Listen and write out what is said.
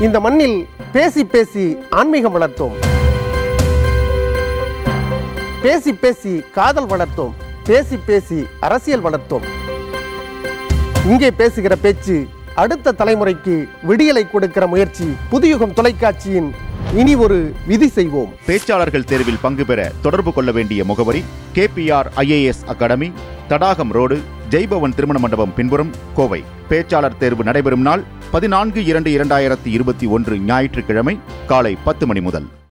இந்த மண்ணில் பேசி பேசி ஆன்மீகம் வளர்த்தோம் பேசி பேசி காதல் வளர்த்தோம் பேசி பேசி அரசியல் வளர்த்தோம் இங்கே பேசுகிற பேச்சு அடுத்த தலைமுறைக்கு விடியலை கொடுக்கிற முயற்சி புதியுகம் தொலைக்காட்சியின் இனி ஒரு விதி செய்வோம் பேச்சாளர்கள் தேர்வில் பங்கு பெற தொடர்பு கொள்ள வேண்டிய முகவரி KPR IAS academy Thadagam road Jaibhavan திருமண மண்டபம் பின்புறம் கோவை பேச்சாளர் தேர்வு நடைபெறும் நாள் பதினான்கு இரண்டு இரண்டாயிரத்தி இருபத்தி ஒன்று ஞாயிற்றுக்கிழமை காலை பத்து மணி முதல்